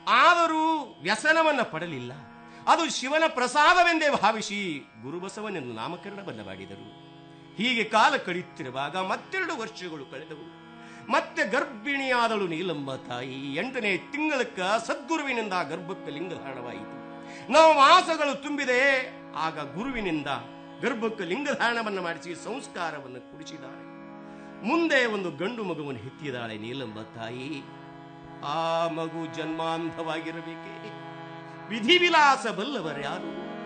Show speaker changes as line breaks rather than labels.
ಆದರೂ ವ್ಯಸನವನ್ನ ಪಡಲಿಲ್ಲ ಅದು ಶಿವನ ಪ್ರಸಾದವೆಂದೇ ಭಾವಿಸಿ ಗುರುಬಸವನೆಂದು ನಾಮಕರಣ ಬಲ್ಲ ಮಾಡಿದರು ಹೀಗೆ ಕಾಲ ಕಳೆಯುತ್ತಿರುವಾಗ ಮತ್ತೆರಡು ವರ್ಷಗಳು ಕಳೆದವು ಮತ್ತೆ ಗರ್ಭಿಣಿಯಾದಳು ನೀಲಮ್ಮ ತಾಯಿ ಎಂಟನೇ ತಿಂಗಳಕ್ಕ ಸದ್ಗುರುವಿನಿಂದ ಗರ್ಭಕ್ಕೆ ಲಿಂಗಧಾರಣವಾಯಿತು ನಾವು ಮಾಸಗಳು ತುಂಬಿದೆ ಆಗ ಗುರುವಿನಿಂದ ಗರ್ಭಕ್ಕೆ ಲಿಂಗಧಾರಣವನ್ನು ಮಾಡಿಸಿ ಸಂಸ್ಕಾರವನ್ನು ಕುಡಿಸಿದ್ದಾಳೆ ಮುಂದೆ ಒಂದು ಗಂಡು ಮಗುವನ್ನು ಹೆತ್ತಿದಾಳೆ ನೀಲಂಬ ತಾಯಿ ಆ ಮಗು ಜನ್ಮಾಂಧವಾಗಿರಬೇಕೆ ವಿಧಿವಿಲಾಸ ಬಲ್ಲವರ್ಯಾರು